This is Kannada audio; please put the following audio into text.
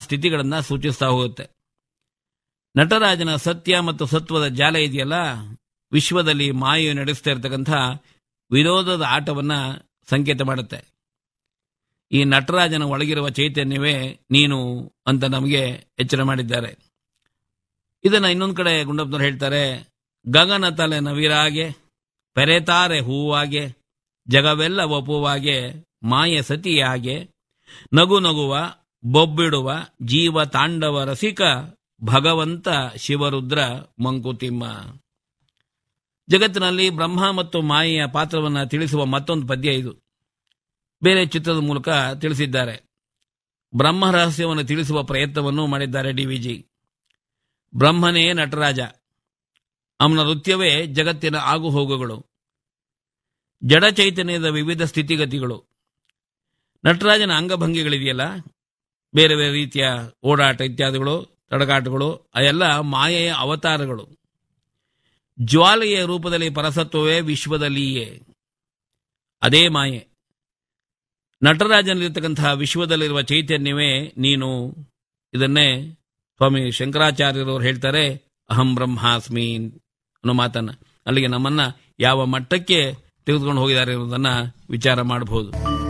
ಸ್ಥಿತಿಗಳನ್ನ ಸೂಚಿಸ್ತಾ ಹೋಗುತ್ತೆ ನಟರಾಜನ ಸತ್ಯ ಮತ್ತು ಸತ್ವದ ಜಾಲ ಇದೆಯಲ್ಲ ವಿಶ್ವದಲ್ಲಿ ಮಾಯು ನಡೆಸ್ತಾ ಇರತಕ್ಕಂಥ ವಿರೋಧದ ಆಟವನ್ನ ಸಂಕೇತ ಮಾಡುತ್ತೆ ಈ ನಟರಾಜನ ಒಳಗಿರುವ ಚೈತನ್ಯವೇ ನೀನು ಅಂತ ನಮಗೆ ಎಚ್ಚರ ಮಾಡಿದ್ದಾರೆ ಇದನ್ನ ಇನ್ನೊಂದು ಕಡೆ ಗುಂಡಪ್ಪನವ್ರು ಹೇಳ್ತಾರೆ ಗಗನ ತಲೆ ನವಿರಾಗೆ ಪೆರೆತಾರೆ ಹೂವಾಗೆ ಜಗವೆಲ್ಲ ಒಪ್ಪುವಾಗೆ ಮಾಯ ಸತಿಯಾಗೆ ನಗು ನಗುವ ಬೊಬ್ಬಿಡುವ ಜೀವ ತಾಂಡವ ರಸಿಕ ಭಗವಂತ ಶಿವರುದ್ರ ಮಂಕುತಿಮ್ಮ ಜಗತ್ತಿನಲ್ಲಿ ಬ್ರಹ್ಮ ಮತ್ತು ಮಾಯೆಯ ಪಾತ್ರವನ್ನು ತಿಳಿಸುವ ಮತ್ತೊಂದು ಪದ್ಯ ಇದು ಬೇರೆ ಚಿತ್ರದ ಮೂಲಕ ತಿಳಿಸಿದ್ದಾರೆ ಬ್ರಹ್ಮ ರಹಸ್ಯವನ್ನು ತಿಳಿಸುವ ಪ್ರಯತ್ನವನ್ನು ಮಾಡಿದ್ದಾರೆ ಡಿವಿಜಿ ಬ್ರಹ್ಮನೇ ನಟರಾಜ ಅವನ ನೃತ್ಯವೇ ಜಗತ್ತಿನ ಆಗುಹೋಗುಗಳು ಜಡ ಚೈತನ್ಯದ ವಿವಿಧ ಸ್ಥಿತಿಗತಿಗಳು ನಟರಾಜನ ಅಂಗಭಂಗಿಗಳಿದೆಯಲ್ಲ ಬೇರೆ ಬೇರೆ ರೀತಿಯ ಓಡಾಟ ಇತ್ಯಾದಿಗಳು ತಡಕಾಟಗಳು ಅವೆಲ್ಲ ಮಾಯೆಯ ಅವತಾರಗಳು ಜ್ವಾಲೆಯ ರೂಪದಲ್ಲಿ ಪರಸತ್ವವೇ ವಿಶ್ವದಲ್ಲಿಯೇ ಅದೇ ಮಾಯೆ ನಟರಾಜನಲ್ಲಿರ್ತಕ್ಕಂತಹ ವಿಶ್ವದಲ್ಲಿರುವ ಚೈತನ್ಯವೇ ನೀನು ಇದನ್ನೇ ಸ್ವಾಮಿ ಶಂಕರಾಚಾರ್ಯರವರು ಹೇಳ್ತಾರೆ ಅಹಂ ಬ್ರಹ್ಮಾಸ್ಮಿ ಅನ್ನೋ ಮಾತನ್ನ ಅಲ್ಲಿಗೆ ನಮ್ಮನ್ನ ಯಾವ ಮಟ್ಟಕ್ಕೆ ತೆಗೆದುಕೊಂಡು ಹೋಗಿದ್ದಾರೆ ಅನ್ನೋದನ್ನ ವಿಚಾರ ಮಾಡಬಹುದು